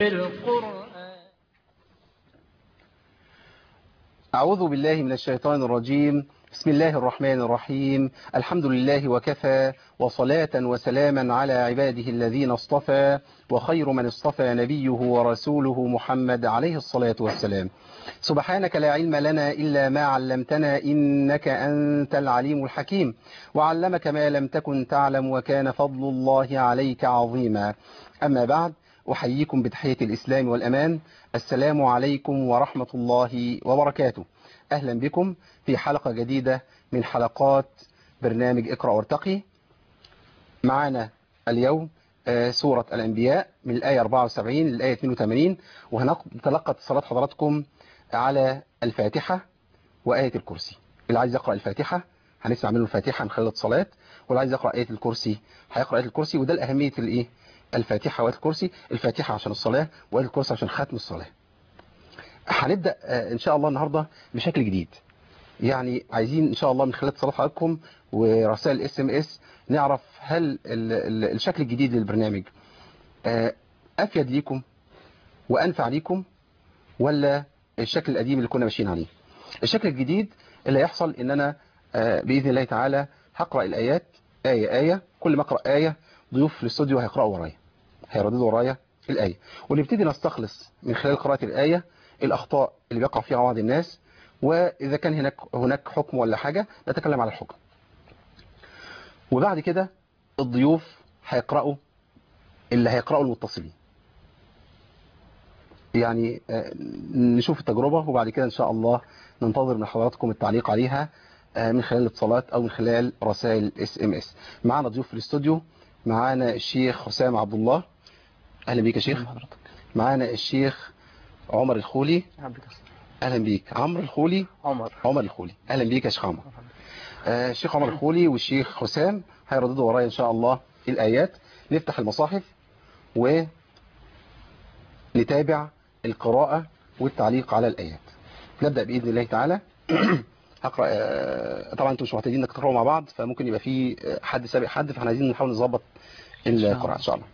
القرآن أعوذ بالله من الشيطان الرجيم بسم الله الرحمن الرحيم الحمد لله وكفى وصلاة وسلاما على عباده الذين اصطفى وخير من اصطفى نبيه ورسوله محمد عليه الصلاة والسلام سبحانك لا علم لنا إلا ما علمتنا إنك أنت العليم الحكيم وعلمك ما لم تكن تعلم وكان فضل الله عليك عظيما أما بعد أحييكم بتحية الإسلام والأمان السلام عليكم ورحمة الله وبركاته أهلا بكم في حلقة جديدة من حلقات برنامج اقرأ وارتقي معنا اليوم آه، سورة الأنبياء من الآية 74 للآية 82 وهنتلقى اتصالات حضراتكم على الفاتحة وآية الكرسي اللي عايز يقرأ الفاتحة هنسمع منه الفاتحة من خلال الاتصالات واللي عايز يقرأ آية الكرسي هيقرأ آية الكرسي وده الأهمية الإيه الفاتحة وآية الكرسي الفاتحة عشان الصلاة وآية الكرسي عشان ختم الصلاة هنبدأ آه، إن شاء الله النهاردة بشكل جديد يعني عايزين إن شاء الله من خلال اتصالات حضراتكم ورسائل الاس ام اس نعرف هل ال- ال- الشكل الجديد للبرنامج آه، أفيد ليكم وأنفع ليكم ولا الشكل القديم اللي كنا ماشيين عليه الشكل الجديد اللي هيحصل ان انا آه، باذن الله تعالى هقرا الايات ايه ايه كل ما اقرا ايه ضيوف في الاستوديو هيقراوا ورايا هيرددوا ورايا الايه ونبتدي نستخلص من خلال قراءه الايه الاخطاء اللي بيقع فيها بعض الناس واذا كان هناك هناك حكم ولا حاجه نتكلم على الحكم وبعد كده الضيوف هيقراوا اللي هيقراوا المتصلين يعني آه، نشوف التجربة وبعد كده إن شاء الله ننتظر من حضراتكم التعليق عليها آه، من خلال الاتصالات أو من خلال رسائل اس ام اس معانا ضيوف في الاستوديو معانا الشيخ حسام عبد الله أهلا بيك يا شيخ معانا الشيخ عمر الخولي أهلا بيك عمرو الخولي عمر عمر الخولي أهلا بيك يا شيخ عمر آه، الشيخ عمر الخولي والشيخ حسام هيرددوا ورايا إن شاء الله الآيات نفتح المصاحف ونتابع القراءة والتعليق على الآيات نبدأ بإذن الله تعالى هقرأ آه، طبعا انتم مش معتادين انك تقرأوا مع بعض فممكن يبقى في آه، حد سابق حد فاحنا عايزين نحاول نظبط القراءة إن شاء الله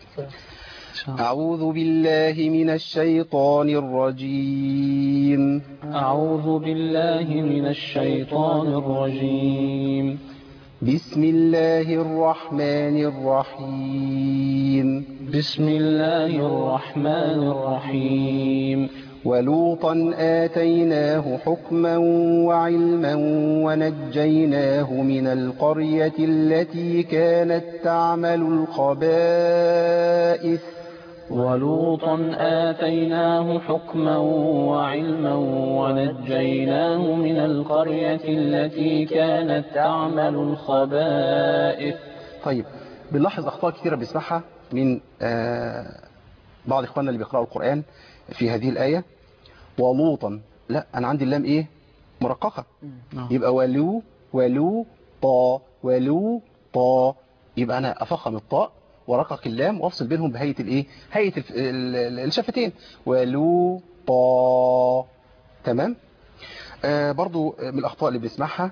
أعوذ بالله من الشيطان الرجيم أعوذ بالله من الشيطان الرجيم بسم الله الرحمن الرحيم بسم الله الرحمن الرحيم ولوطا آتيناه حكما وعلما ونجيناه من القرية التي كانت تعمل الخبائث ولوطا آتيناه حكما وعلما ونجيناه من القرية التي كانت تعمل الخبائث طيب بنلاحظ أخطاء كثيرة بنسمعها من آه، بعض إخواننا اللي بيقرأوا القرآن في هذه الآية ولوطا لا أنا عندي اللام إيه مرققة يبقى ولو ولو طا ولو طا يبقى أنا أفخم الطاء ورقق اللام وأفصل بينهم بهيئة الإيه هيئة الف- ال- ال- الشفتين ولو طا تمام آه برضو من الأخطاء اللي بنسمعها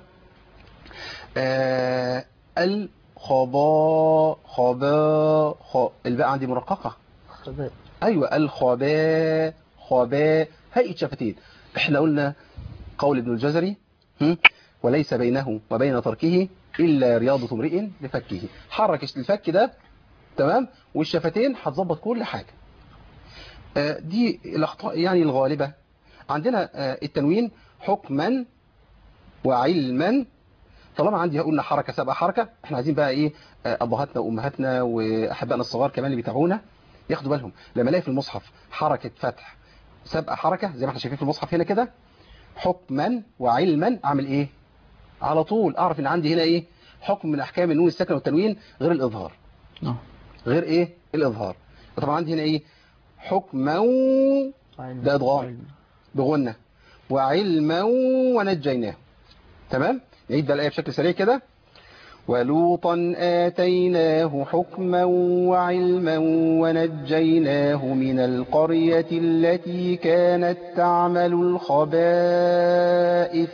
آه الخبا خبا خ... الباء عندي مرققة أيوة الخباء خباء هيئة شفتين احنا قلنا قول ابن الجزري هم؟ وليس بينه وبين تركه إلا رياضة امرئ لفكه حرك الفك ده تمام والشفتين هتظبط كل حاجة آه، دي الأخطاء يعني الغالبة عندنا آه، التنوين حكما وعلما طالما عندي قلنا حركة سابقة حركة احنا عايزين بقى ايه آه، ابهاتنا وامهاتنا واحبائنا الصغار كمان اللي بيتابعونا ياخدوا بالهم لما الاقي في المصحف حركة فتح سابقة حركة زي ما احنا شايفين في المصحف هنا كده حكما وعلما اعمل ايه على طول اعرف ان عندي هنا ايه حكم من احكام النون الساكنه والتنوين غير الاظهار غير ايه الاظهار طبعا عندي هنا ايه حكما ده ادغام بغنة وعلما ونجيناه تمام نعيد بقى الآية بشكل سريع كده ولوطا آتيناه حكما وعلما ونجيناه من القرية التي كانت تعمل الخبائث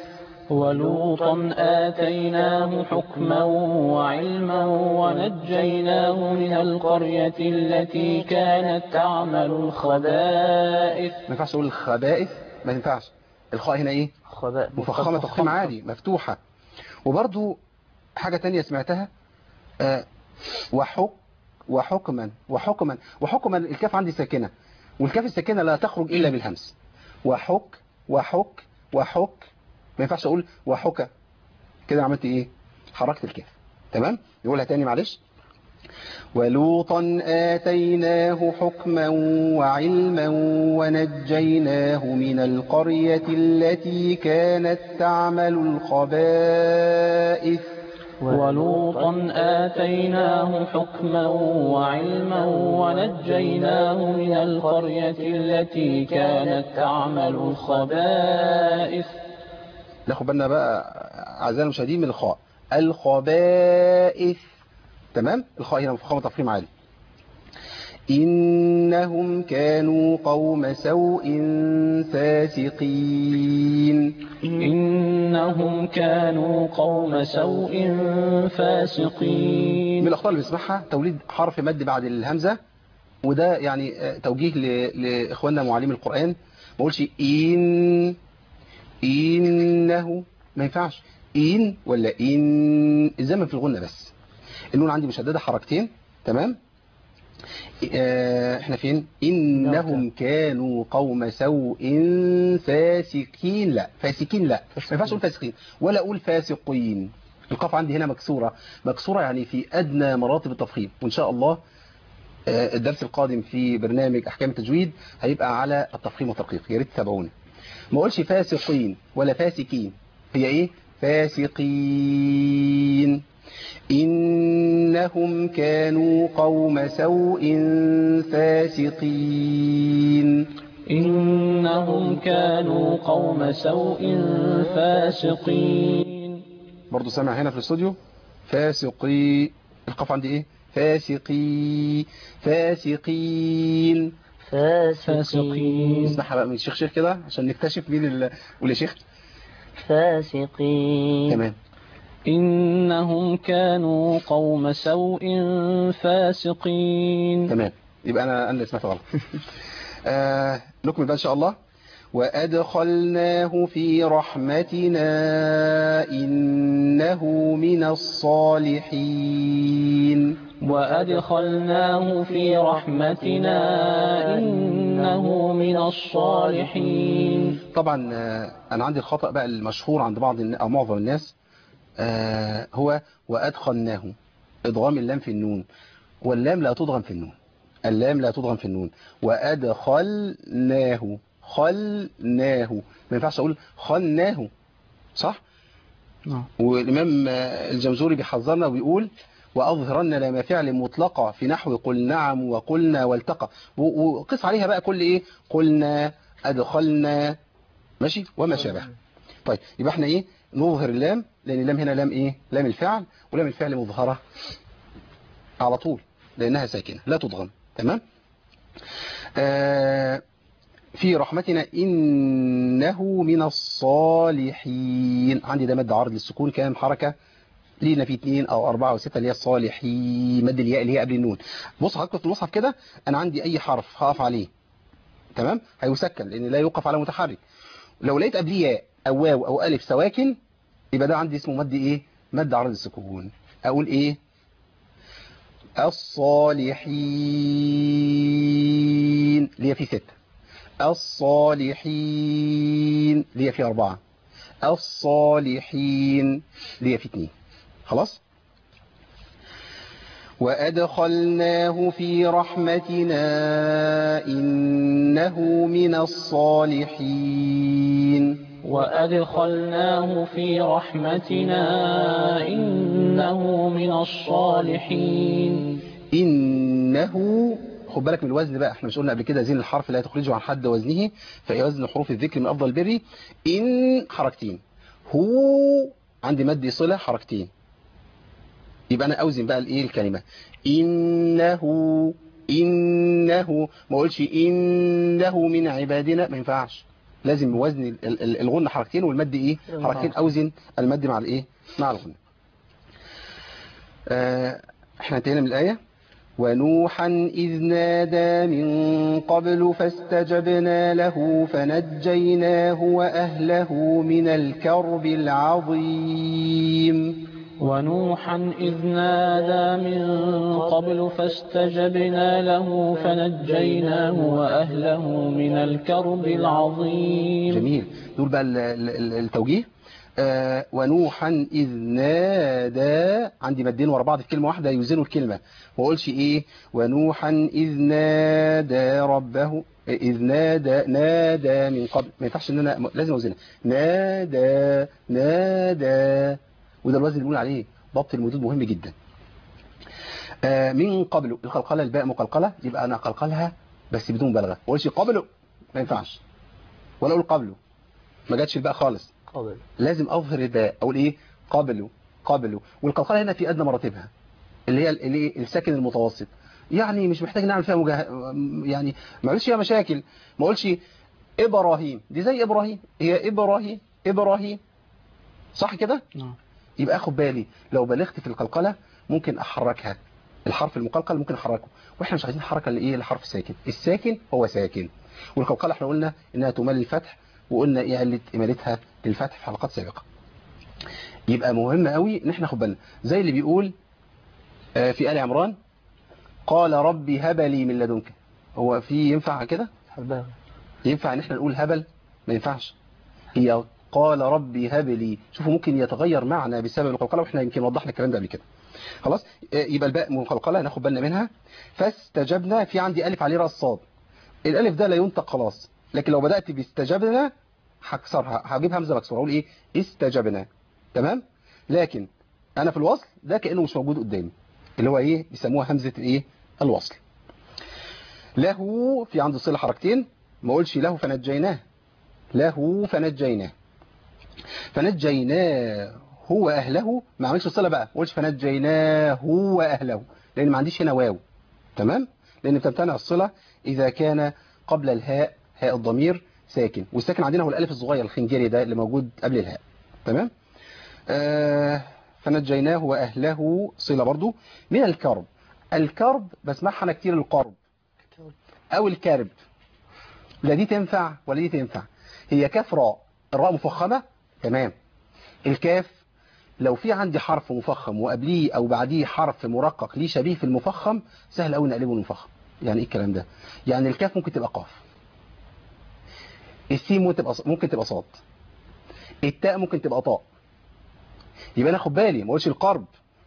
ولوطا آتيناه حكما وعلما ونجيناه من القرية التي كانت تعمل الخبائث ما ينفعش اقول الخبائث ما ينفعش الخاء هنا ايه خبائث مفخمة تفخيم عالي مفتوحة وبرضو حاجة تانية سمعتها آه وحك وحكما وحكما وحكما الكاف عندي ساكنة والكاف الساكنة لا تخرج إلا بالهمس وحك وحك وحك ما ينفعش أقول وحك كده عملت إيه حركت الكاف تمام نقولها تاني معلش ولوطا آتيناه حكما وعلما ونجيناه من القرية التي كانت تعمل الخبائث ولوطا آتيناه حكما وعلما ونجيناه من القرية التي كانت تعمل الخبائث ناخد بالنا بقى أعزائي المشاهدين من الخاء الخبائث تمام الخاء هنا مفخمة تفخيم عالي إنهم كانوا قوم سوء فاسقين إنهم كانوا قوم سوء فاسقين من الأخطاء اللي بنسمعها توليد حرف مد بعد الهمزة وده يعني آه، توجيه ل- لإخواننا معلمي القرآن ما اقولش إن إنه ما ينفعش إن ولا إن الزمن في الغنة بس النون عندي مشددة حركتين تمام آه، احنا فين إنهم كانوا قوم سوء فاسقين لا فاسقين لا ما ينفعش أقول فاسقين ولا أقول فاسقين القاف عندي هنا مكسورة مكسورة يعني في أدنى مراتب التفخيم وإن شاء الله آه، الدرس القادم في برنامج أحكام التجويد هيبقى على التفخيم والتدقيق يا ريت تتابعونا ما اقولش فاسقين ولا فاسقين هي ايه فاسقين إنهم كانوا قوم سوء فاسقين إنهم كانوا قوم سوء فاسقين برضو سامع هنا في الاستوديو فاسقي القاف عندي ايه فاسقي فاسقين فاسقين اسمعها بقى من الشيخ شيخ كده عشان نكتشف مين ال... قول يا شيخ فاسقين تمام إنهم كانوا قوم سوء فاسقين تمام يبقى انا انا اللي سمعت غلط آه نكمل بقى ان شاء الله وادخلناه في رحمتنا انه من الصالحين وأدخلناه في رحمتنا إنه من الصالحين طبعا آه، انا عندي الخطأ بقى المشهور عند بعض الن- او معظم الناس آه، هو وادخلناه ادغام اللام في النون واللام لا تضغم في النون اللام لا تضغم في النون وادخلناه خلناه ما ينفعش اقول خلناه صح والامام آه، الجمزوري بيحذرنا وبيقول واظهرن لما فعل مطلقه في نحو قل نعم وقلنا والتقى و- وقس عليها بقى كل ايه قلنا ادخلنا ماشي وما شابه طيب يبقى احنا ايه نظهر اللام لان اللام هنا لام ايه لام الفعل ولام الفعل مظهره على طول لانها ساكنه لا تضغم تمام آه في رحمتنا إنه من الصالحين عندي ده مد عرض للسكون كام حركة لينا في اتنين أو أربعة أو ستة اللي هي الصالحين مد الياء اللي هي قبل النون بص حضرتك في المصحف كده أنا عندي أي حرف هقف عليه تمام هيسكن لأن لا يوقف على متحرك لو لقيت قبليه ياء أو واو أو ألف سواكن يبقى ده عندي اسمه مد إيه مد عرض السكون أقول إيه الصالحين اللي هي في ستة الصالحين اللي هي في أربعة الصالحين اللي هي في اتنين خلاص وأدخلناه في رحمتنا إنه من الصالحين وأدخلناه في رحمتنا إنه من الصالحين إنه خد بالك من الوزن بقى احنا مش قلنا قبل كده زين الحرف لا تخرجه عن حد وزنه فهي وزن حروف الذكر من أفضل بري إن حركتين هو عندي مد صلة حركتين يبقى أنا أوزن بقى الإيه الكلمة إنه إنه ما أقولش إنه من عبادنا ما ينفعش لازم وزن ال- ال- الغنة حركتين والمد ايه حركتين اوزن المد مع الايه مع الغنة آه، احنا انتهينا من الآية ونوحا إذ نادى من قبل فاستجبنا له فنجيناه وأهله من الكرب العظيم ونوحا إذ نادى من قبل فاستجبنا له فنجيناه وأهله من الكرب العظيم جميل دول بقى ال- ال- التوجيه آه، ونوحا إذ نادى عندي مدين ورا بعض في كلمة واحدة يوزنوا الكلمة ما اقولش إيه ونوحا إذ نادى ربه إذ نادى نادى من قبل ما ينفعش إن أنا لازم أوزنها نادى نادى وده الوزن اللي بنقول عليه ضبط المدود مهم جدا آه، من قبله القلقلة الباء مقلقلة يبقى أنا أقلقلها بس بدون بلغة ما اقولش قبله ما ينفعش ولا أقول قبله ما جاتش الباء خالص قبل لازم اظهر الباء اقول ايه قبله قبله والقلقله هنا في ادنى مراتبها اللي هي اللي إيه؟ الساكن المتوسط يعني مش محتاج نعمل فيها مجاه... يعني ما اقولش فيها مشاكل ما اقولش ابراهيم دي زي ابراهيم هي ابراهيم ابراهيم صح كده نعم يبقى اخد بالي لو بلغت في القلقله ممكن احركها الحرف المقلقل ممكن احركه واحنا مش عايزين حركه لايه لحرف الساكن الساكن هو ساكن والقلقله احنا قلنا انها تمال الفتح وقلنا ايه علة امالتها للفتح في حلقات سابقه يبقى مهم قوي ان احنا ناخد بالنا زي اللي بيقول آه، في ال عمران قال ربي هب لي من لدنك هو في ينفع كده حباب ينفع ان احنا نقول هبل ما ينفعش هي قال ربي هب لي شوفوا ممكن يتغير معنى بسبب القلقله واحنا يمكن وضحنا الكلام ده قبل كده خلاص آه، يبقى الباء مقلقله ناخد بالنا منها فاستجبنا في عندي الف عليه راس صاد الالف ده لا ينطق خلاص لكن لو بدات باستجبنا هكسرها هجيب همزه مكسوره اقول ايه استجبنا تمام لكن انا في الوصل ده كانه مش موجود قدامي اللي هو ايه بيسموها همزه الايه الوصل له في عند صله حركتين ما اقولش له فنجيناه له فنجيناه فنجيناه هو اهله ما عملش صله بقى ما اقولش فنجيناه هو اهله لان ما عنديش هنا واو تمام لان بتمتنع الصله اذا كان قبل الهاء هاء الضمير ساكن والساكن عندنا هو الالف الصغير الخنجري ده اللي موجود قبل الهاء تمام آه فنجيناه واهله صله برضو من الكرب الكرب بسمعها انا كتير القرب او الكرب لا دي تنفع ولا دي تنفع هي كاف راء الراء مفخمة تمام الكاف لو في عندي حرف مفخم وقبليه او بعديه حرف مرقق ليه شبيه في المفخم سهل قوي نقلبه المفخم يعني ايه الكلام ده يعني الكاف ممكن تبقى قاف السين ممكن تبقى ممكن تبقى صاد التاء ممكن تبقى طاء يبقى انا خد بالي ما اقولش القرب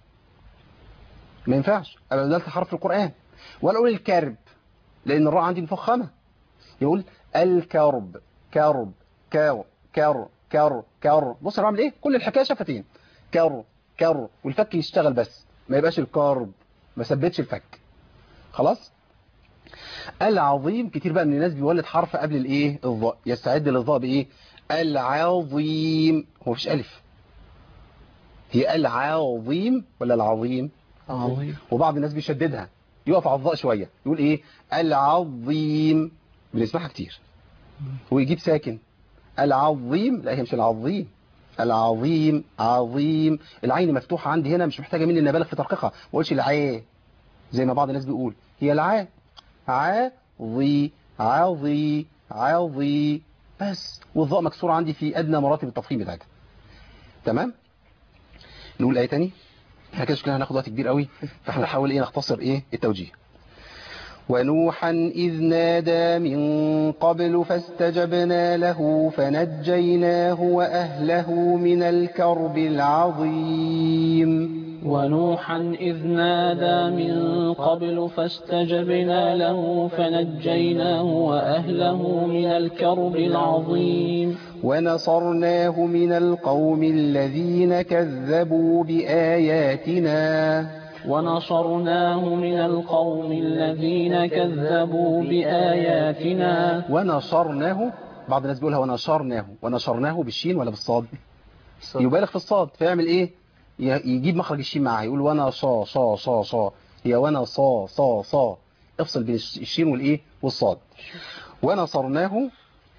ما ينفعش انا بدلت حرف في القران ولا اقول الكرب لان الراء عندي مفخمه يقول الكرب كرب كر كر كر كر بص انا بعمل ايه كل الحكايه شفتين كر كر والفك يشتغل بس ما يبقاش الكرب ما ثبتش الفك خلاص العظيم كتير بقى من الناس بيولد حرف قبل الايه الظاء يستعد للظاء بايه العظيم هو مفيش الف هي العظيم ولا العظيم عظيم وبعض الناس بيشددها يقف على الظاء شويه يقول ايه العظيم بنسمعها كتير ويجيب ساكن العظيم لا هي مش العظيم العظيم عظيم العين مفتوحة عندي هنا مش محتاجة مني ان ابالغ في ترقيقها ما اقولش العاء زي ما بعض الناس بيقول هي العاء عظي عظي عظي بس والظاء مكسورة عندي في ادنى مراتب التفخيم بتاعتها تمام نقول ايه تاني احنا كده شكلنا هناخد وقت كبير قوي فاحنا نحاول ايه نختصر ايه التوجيه ونوحا إذ نادى من قبل فاستجبنا له فنجيناه وأهله من الكرب العظيم ونوحا إذ نادى من قبل فاستجبنا له فنجيناه وأهله من الكرب العظيم ونصرناه من القوم الذين كذبوا بآياتنا ونصرناه من القوم الذين كذبوا بآياتنا ونشرناه بعض الناس بيقولها ونشرناه ونشرناه بالشين ولا بالصاد يبالغ في الصاد فيعمل ايه ي- يجيب مخرج الشين معاه يقول وانا صا صا صا صا هي وانا صا صا صا افصل بين الش- الشين والايه والصاد ونصرناه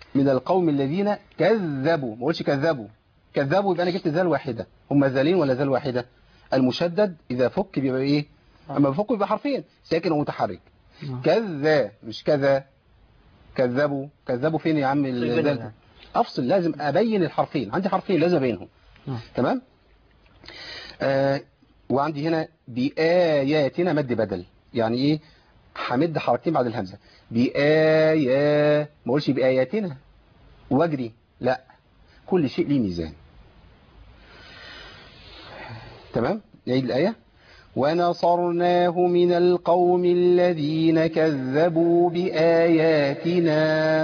من القوم الذين كذبوا ما قلتش كذبوا كذبوا يبقى انا جبت ذال واحده هم ذالين ولا ذال واحده المشدد اذا فك بيبقى ايه اما بفك بيبقى حرفين ساكن ومتحرك نعم. كذا مش كذا كذبوا كذبوا فين يا عم بينهم الذال يعني. افصل لازم ابين الحرفين عندي حرفين لازم ابينهم نعم. تمام آه وعندي هنا بآياتنا مد بدل يعني ايه همد حركتين بعد الهمزة بآيا ما اقولش بآياتنا واجري لا كل شيء ليه ميزان تمام نعيد الآية ونصرناه من القوم الذين كذبوا بآياتنا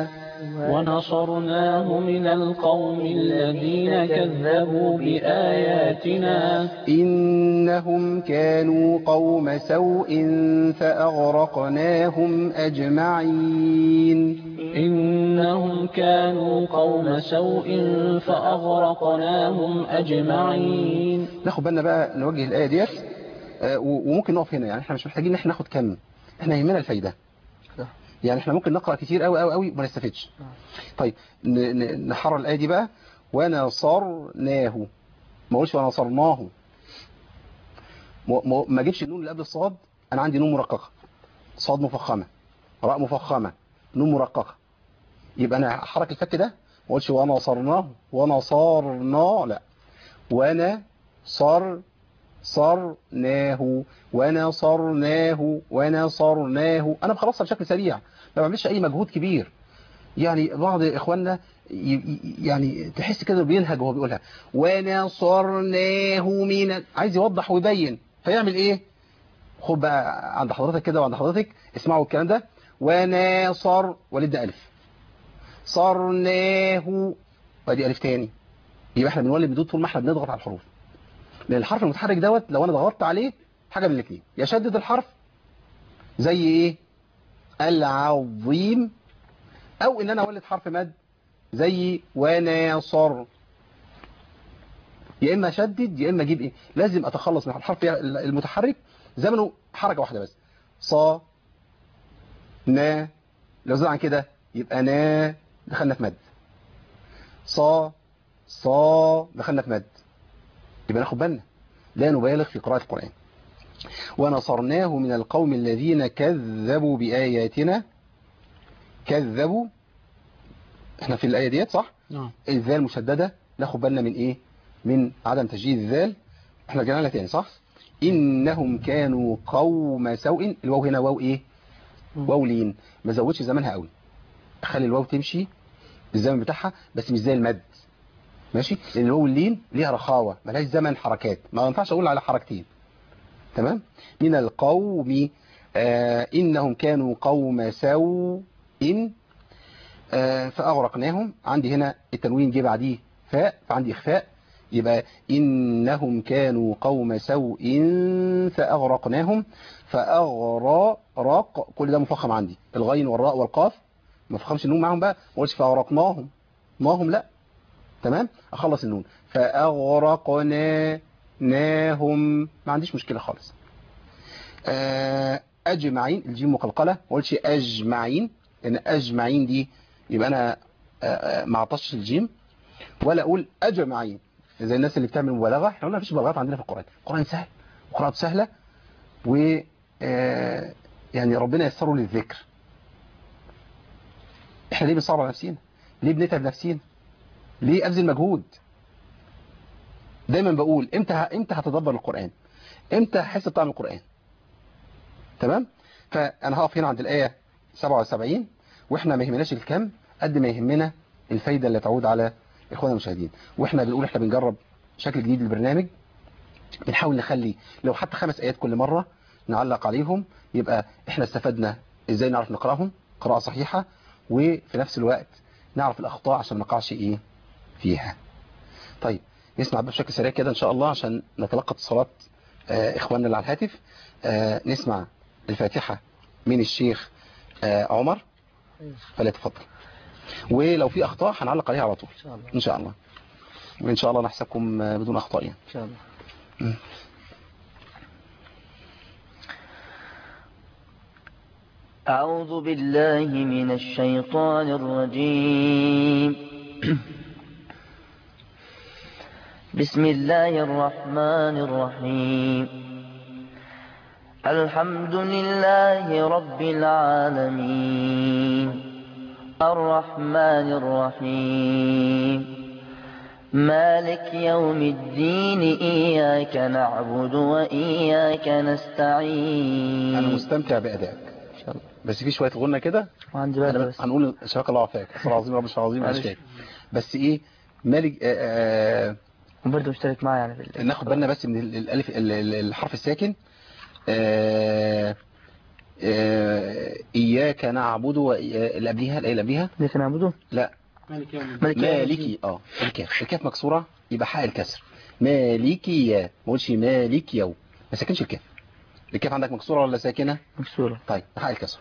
ونصرناه من القوم الذين كذبوا بآياتنا إنهم كانوا قوم سوء فأغرقناهم أجمعين إنهم كانوا قوم سوء فأغرقناهم أجمعين ناخد بالنا بقى نوجه الآية ديت آه، و- وممكن نقف هنا يعني احنا مش محتاجين ان احنا ناخد كم احنا يهمنا الفايدة صح. يعني احنا ممكن نقرأ كتير قوي قوي قوي وما نستفدش طيب ن- ن- نحرر الآية دي بقى ونصرناه ما اقولش ونصرناه ما- ما ما اجيبش النون اللي قبل الصاد انا عندي نون مرققة صاد مفخمة راء مفخمة نون مرققة يبقى انا حرك الفك ده ما اقولش ونصرناه ونصرنا لا وانا صر صرناه ونصرناه ونصرناه انا بخلصها بشكل سريع ما بعملش اي مجهود كبير يعني بعض اخواننا ي- ي- يعني تحس كده بينهج وهو بيقولها ونصرناه من عايز يوضح ويبين فيعمل ايه خد بقى عند حضرتك كده وعند حضرتك اسمعوا الكلام ده ونصر ولد ده الف صرناه وادي الف تاني يبقى احنا بنولد بدون طول ما احنا بنضغط على الحروف لان الحرف المتحرك دوت لو انا ضغطت عليه حاجه من الاثنين يشدد الحرف زي ايه العظيم او ان انا اولد حرف مد زي وناصر يا اما اشدد يا اما اجيب ايه لازم اتخلص من الحرف المتحرك زمنه حركه واحده بس صا نا لو زاد عن كده يبقى نا دخلنا في مد صا صا دخلنا في مد يبقى ناخد بالنا لا نبالغ في قراءة القرآن ونصرناه من القوم الذين كذبوا بآياتنا كذبوا احنا في الآية ديت صح نعم الذال مشددة ناخد بالنا من ايه من عدم تشديد الذال احنا رجعنا لها تاني صح انهم كانوا قوم سوء الواو هنا واو ايه واو لين ما زودش زمانها قوي اخلي الواو تمشي الزمن بتاعها بس مش زي المد ماشي لان الواو اللين ليها رخاوه ملهاش زمن حركات ما ينفعش اقول على حركتين تمام من القوم آه انهم كانوا قوم سوء آه فاغرقناهم عندي هنا التنوين جه بعديه فاء فعندي اخفاء يبقى انهم كانوا قوم سوء فاغرقناهم فاغرق كل ده مفخم عندي الغين والراء والقاف ما فخمش النون معاهم بقى ما قلتش فاغرقناهم ناهم لا تمام اخلص النون فاغرقناهم ما عنديش مشكله خالص آه، اجمعين الجيم مقلقله ما قلتش اجمعين لان اجمعين دي يبقى انا آه، آه، ما عطش الجيم ولا اقول اجمعين زي الناس اللي بتعمل مبالغه احنا قلنا مفيش مبالغات عندنا في القران القران سهل وقراءته سهله و آه، يعني ربنا يسره للذكر احنا ليه بنصعب على نفسينا ليه بنتعب نفسينا ليه ابذل مجهود دايما بقول امتى ه- امتى هتدبر القران امتى هحس بطعم القران تمام فانا هقف هنا عند الايه 77 واحنا ما يهمناش الكم قد ما يهمنا الفايده اللي تعود على اخواننا المشاهدين واحنا بنقول احنا بنجرب شكل جديد للبرنامج بنحاول نخلي لو حتى خمس ايات كل مره نعلق عليهم يبقى احنا استفدنا ازاي نعرف نقراهم قراءه صحيحه وفي نفس الوقت نعرف الاخطاء عشان ما نقعش ايه فيها طيب نسمع بشكل سريع كده ان شاء الله عشان نتلقى اتصالات آه، اخواننا اللي على الهاتف آه، نسمع الفاتحه من الشيخ آه، عمر فليتفضل ولو في اخطاء هنعلق عليها على طول إن شاء الله ان شاء الله وان شاء الله نحسبكم آه، بدون اخطاء يعني إن شاء الله مم. أعوذ بالله من الشيطان الرجيم بسم الله الرحمن الرحيم الحمد لله رب العالمين الرحمن الرحيم مالك يوم الدين إياك نعبد وإياك نستعين انا مستمتع بادائك إن شاء الله بس في شويه غنى كده وعندي بالي بس هنقول شباك الله عافاك اسال العظيم رب العرش العظيم معلش. اشفاك بس ايه مالك آه آه وبرضه مشترك معي يعني في ال- ناخد بالنا بس من ال- الالف ال- ال- الحرف الساكن آه آه اياك نعبد وإيا- اللي قبليها الايه اللي قبليها ليك نعبده لا مالك يوم الدين. مالك يوم الدين. مالكي اه الكاف الكاف مكسوره يبقى حق الكسر مالكي يا ما قلتش مالك يو ما ساكنش الكاف الكاف عندك مكسوره ولا ساكنه مكسورة طيب حق الكسر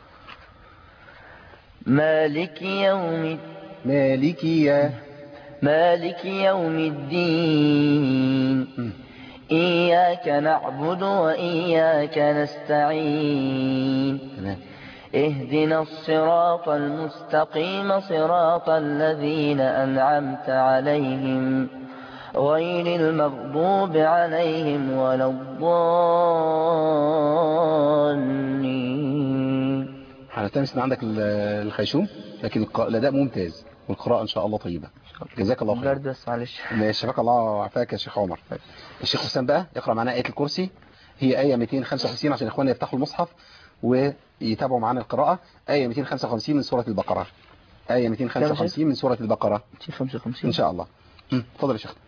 مالك يوم مالكي يا مالك يوم الدين مم. إياك نعبد وإياك نستعين تمام اهدنا الصراط المستقيم صراط الذين أنعمت عليهم غير المغضوب عليهم ولا الضالين هنلتمس ان عندك ال- الخيشوم لكن الق- الاداء ممتاز والقراءه ان شاء الله طيبه جزاك الله خير برد بس معلش شفاك الله عافاك يا شيخ عمر الشيخ حسام بقى يقرا معانا ايه الكرسي هي ايه 255 عشان اخواننا يفتحوا المصحف ويتابعوا معانا القراءه ايه 255 من سوره البقره ايه 255 من سوره البقره شيل 55 ان شاء الله مم. اتفضل يا شيخ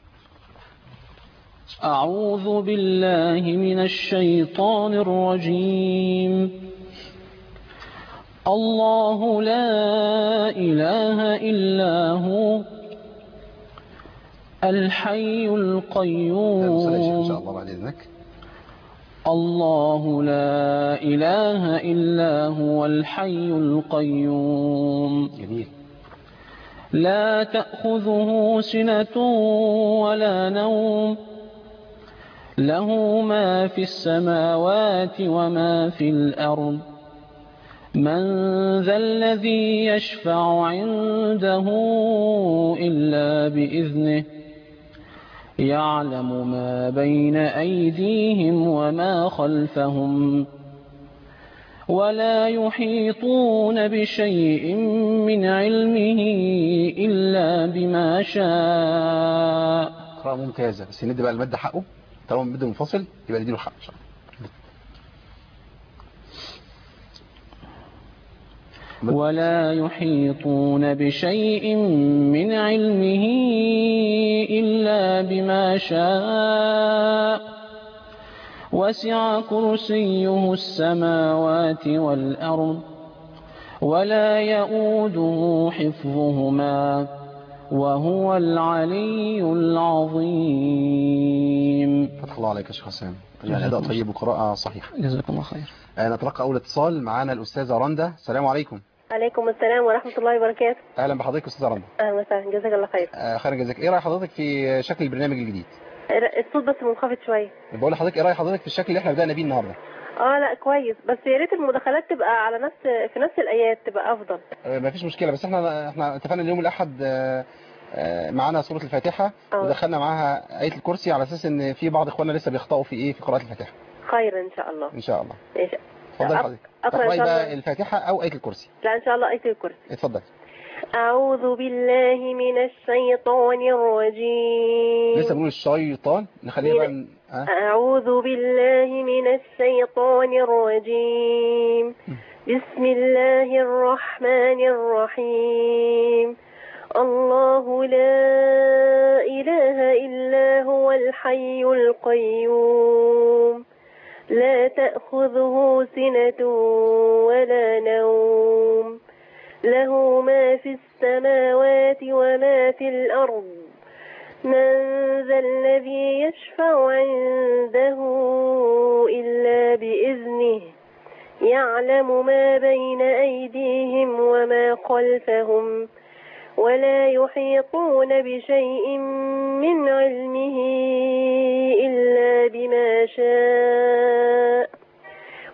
أعوذ بالله من الشيطان الرجيم الله لا إله إلا هو الحي المصلي يا شيخ ان شاء القيوم الله بعد اذنك الله لا إله إلا هو الحي القيوم جميل لا تأخذه سنة ولا نوم له ما في السماوات وما في الأرض من ذا الذي يشفع عنده إلا بإذنه يعلم ما بين أيديهم وما خلفهم ولا يحيطون بشيء من علمه إلا بما شاء قراءه ممتازه بس ندي بقى المد حقه طالما المد منفصل يبقى نديله حقه ان شاء الله ولا يحيطون بشيء من علمه إلا بما شاء وسع كرسيه السماوات والأرض ولا يؤوده حفظهما وهو العلي العظيم فتح الله عليك يا شيخ حسام يعني اداء طيب وقراءه صحيحه جزاكم الله خير آه، نتلقى اول اتصال معانا الاستاذه رندا السلام عليكم عليكم السلام ورحمة الله وبركاته اهلا بحضرتك يا استاذه رندا أهلا وسهلا جزاك الله خير آه، خير جزاك ايه راي حضرتك في شكل البرنامج الجديد الصوت بس منخفض شوية بقول لحضرتك ايه راي حضرتك في الشكل اللي احنا بدانا بيه النهارده اه لا كويس بس يا ريت المداخلات تبقى على نفس في نفس الآيات تبقى أفضل آه، مفيش مشكله بس احنا احنا اتفقنا اليوم الاحد آه، آه، معانا سوره الفاتحه آه. ودخلنا معاها ايه الكرسي على اساس ان في بعض اخواننا لسه بيخطئوا في ايه في قراءه الفاتحه خير إن شاء الله ان شاء الله ماشي اتفضل أق- حضرتك أقرأ إن اقراي شاء بقى الله الفاتحه او ايه الكرسي لا إن شاء الله آية الكرسي اتفضل أعوذ بالله من الشيطان الرجيم لسه بنقول الشيطان نخليها بقى ن- آه. أعوذ بالله من الشيطان الرجيم بسم الله الرحمن الرحيم الله لا إله إلا هو الحي القيوم لا تأخذه سنة ولا نوم له ما في السماوات وما في الأرض من ذا الذي يشفع عنده إلا بإذنه يعلم ما بين أيديهم وما خلفهم ولا يحيطون بشيء من علمه إلا بما شاء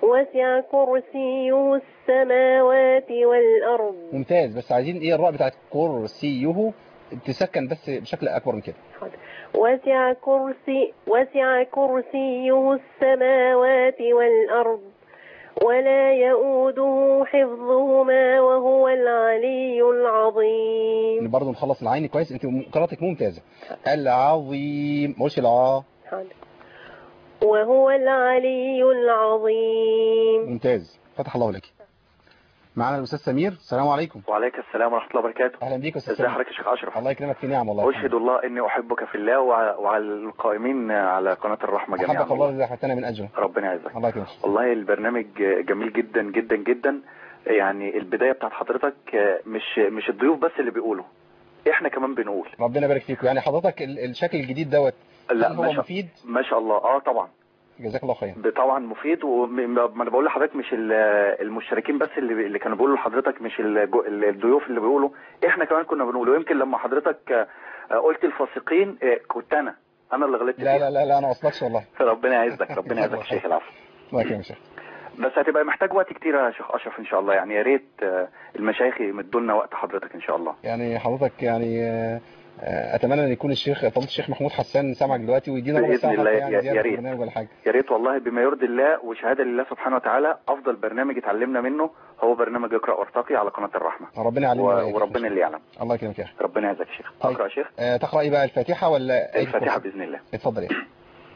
وسع كرسيه السماوات والأرض ممتاز بس عايزين ايه الراء بتاعت كرسيه تسكن بس بشكل اكبر من كده وسع كرسي وسع كرسيه السماوات والأرض ولا يؤوده حفظهما وهو العلي العظيم برضه نخلص العين كويس انت قراءتك ممتازه العظيم ما قولش الع وهو العلي العظيم ممتاز فتح الله لك معنا الاستاذ سمير السلام عليكم وعليك السلام ورحمة الله وبركاته اهلا بيك يا استاذ ازي سمير حضرتك يا شيخ أشرف الله يكرمك في نعم والله أشهد الله إني أحبك في الله وع- وعلى القائمين على قناة الرحمة جميعا احبك الله الذي احببتنا من اجله ربنا يعزك الله يكرمك والله البرنامج جميل جدا جدا جدا يعني البداية بتاعت حضرتك مش مش الضيوف بس اللي بيقولوا احنا كمان بنقول ربنا يبارك فيكم يعني حضرتك ال- الشكل الجديد دوت لا هل هو ما شاء, مفيد ما شاء الله اه طبعا جزاك الله خير طبعا مفيد وما انا بقول لحضرتك مش ال- المشتركين بس اللي اللي كانوا بيقولوا لحضرتك مش الجو- الضيوف اللي بيقولوا احنا كمان كنا بنقول ويمكن لما حضرتك آه، قلت الفاسقين آه، كنت انا انا اللي غلطت لا فيها لا لا لا انا وصلتش والله ربنا يعزك ربنا يعزك يا شيخ العفو الله يكرمك يا شيخ بس هتبقى محتاج وقت كتير يا شيخ اشرف ان شاء الله يعني يا ريت آه، المشايخ يمدوا لنا وقت حضرتك ان شاء الله يعني حضرتك يعني آه، آه، اتمنى ان يكون الشيخ فضيله الشيخ محمود حسان سامعك دلوقتي ويدينا ربع بإذن ساعه الله، حتى يا- يعني يا زياده في ريت. البرنامج ولا حاجه يا ريت والله بما يرضي الله وشهاده لله سبحانه وتعالى افضل برنامج اتعلمنا منه هو برنامج اقرا وارتقي على قناه الرحمه ربنا يعلمنا و- وإياك. وربنا اللي يعلم الله يكرمك يا اخي ربنا يعزك يا شيخ طيب. اقرا يا شيخ آه، تقرا ايه بقى الفاتحه ولا آية الفاتحه الكرسي؟ باذن الله اتفضل يا أخي.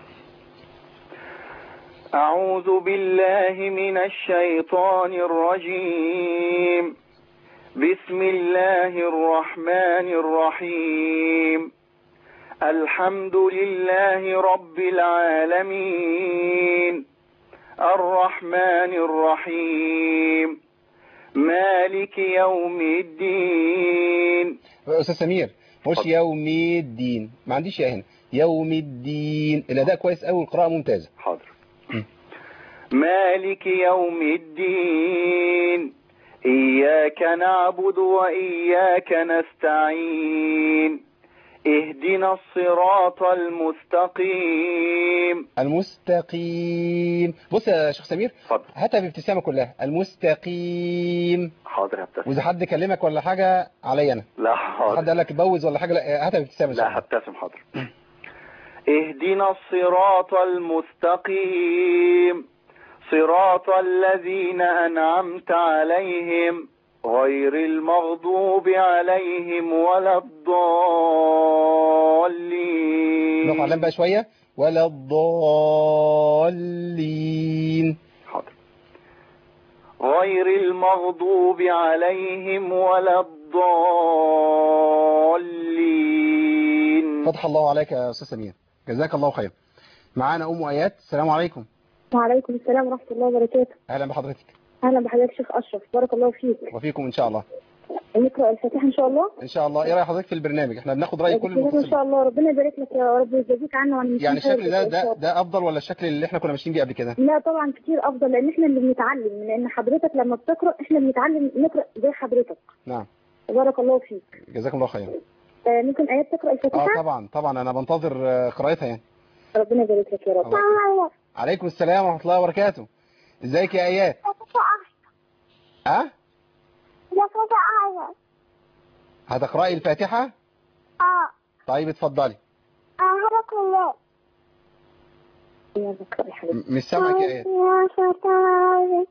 أعوذ بالله من الشيطان الرجيم بسم الله الرحمن الرحيم الحمد لله رب العالمين الرحمن الرحيم مالك يوم الدين استاذ سمير ما قلتش يوم الدين ما عنديش يا هنا يوم الدين الاداء كويس قوي والقراءه ممتازه حاضر مالك يوم الدين إياك نعبد وإياك نستعين اهدنا الصراط المستقيم المستقيم بص يا شيخ سمير اتفضل هاتها بابتسامه كلها المستقيم حاضر هبتسم واذا حد كلمك ولا حاجه عليا انا لا حد حاضر قال لك بوز ولا حاجه لا هاتها بابتسامه إن شاء لا الله. هبتسم حاضر اهدنا الصراط المستقيم صراط الذين أنعمت عليهم غير المغضوب عليهم ولا نقف على الضالين بقى شويه ولا الضالين حاضر غير المغضوب عليهم ولا الضالين فتح الله عليك يا استاذ سمير جزاك الله خير معانا ام ايات السلام عليكم وعليكم السلام ورحمة الله وبركاته اهلا بحضرتك أهلا بحضرتك شيخ أشرف بارك الله فيك وفيكم ان شاء الله نقرأ الفاتحة إن شاء الله ان شاء الله ايه راي حضرتك في البرنامج احنا بناخد راي كل بسم الله إن المتصلين شاء الله ربنا يبارك لك يا رب ويجازيك عنا وعن يعني المسلمين الشكل ده خير إن شاء ده الله. ده افضل ولا الشكل اللي احنا كنا ماشيين بيه قبل كده لا طبعا كتير أفضل لأن إحنا اللي بنتعلم لأن حضرتك لما بتقرأ إحنا بنتعلم نقرأ زي حضرتك نعم بارك الله فيك جزاكم الله خير آه، ممكن آيات تقرأ اه الفاتحة طبعا طبعا انا بنتظر آه، قراءتها يعني ربنا يبارك لك يا رب الله عليكم السلام ورحمه الله وبركاته ازيك يا ايات ها هتقراي الفاتحه اه طيب اتفضلي أعرف الله يا ذكر يا حبيبي م- مش سامعك يا ايات يا فتاة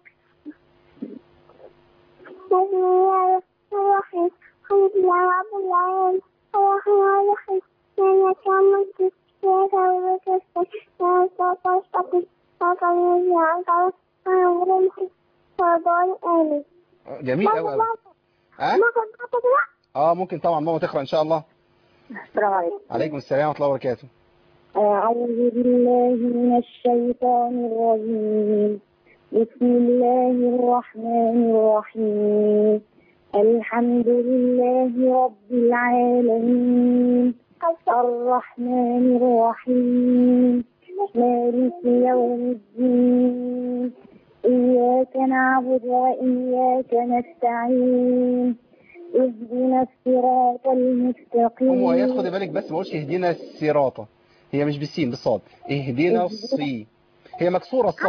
بسم الله الرحمن الرحيم الحمد لله رب العالمين الرحمن الرحيم مالك يوم الدين إياك نعبد وإياك نستعين صراط الذين أنعمت عليهم غير المغضوب عليهم ولا الضالين جميل قوي قوي ها اه ممكن طبعا ماما تقرا ان شاء الله السلام عليكم عليكم السلام ورحمه الله وبركاته أعوذ بالله من الشيطان الرجيم بسم الله الرحمن الرحيم الحمد لله رب العالمين الرحمن الرحيم مالك يوم الدين إياك نعبد وإياك نستعين اهدنا الصراط المستقيم ام ايات خدي بالك بس ما قلتش اهدينا الصراط هي مش بالسين بالصاد اهدنا الصي هي مكسوره الصاد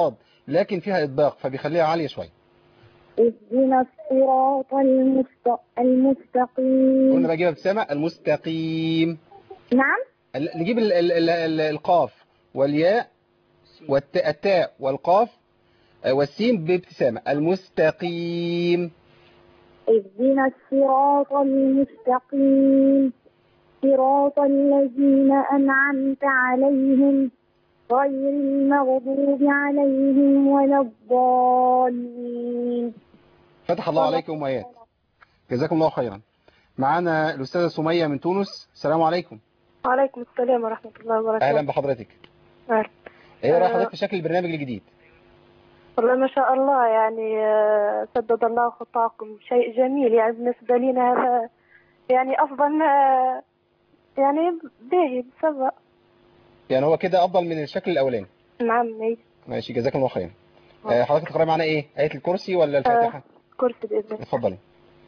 لكن فيها إطباق فبيخليها عالية شوية اهدنا الصراط المست... المستقيم قلنا بقى جيبها ابتسامة المستقيم نعم ال- نجيب ال ال ال ال القاف والياء والتاء التاء والقاف آه، والسين بابتسامة المستقيم اهدنا الصراط المستقيم صراط الذين أنعمت عليهم غير المغضوب عليهم ولا الضالين فتح الله عليكم وآيات جزاكم الله خيرا معانا الأستاذة سمية من تونس السلام عليكم وعليكم السلام ورحمة الله وبركاته أهلا بحضرتك أهلا. ايه رأي آه. حضرتك في شكل البرنامج الجديد والله ما شاء الله يعني آه، سدد الله خطاكم شيء جميل يعني بالنسبة لنا هذا يعني أفضل ما يعني باهي سواء يعني هو كده أفضل من الشكل الأولاني نعم أي ماشي جزاكم الله خيرا آه، حضرتك تقرأي معانا ايه آية الكرسي ولا الفاتحة كرسي بإذن الله اتفضلي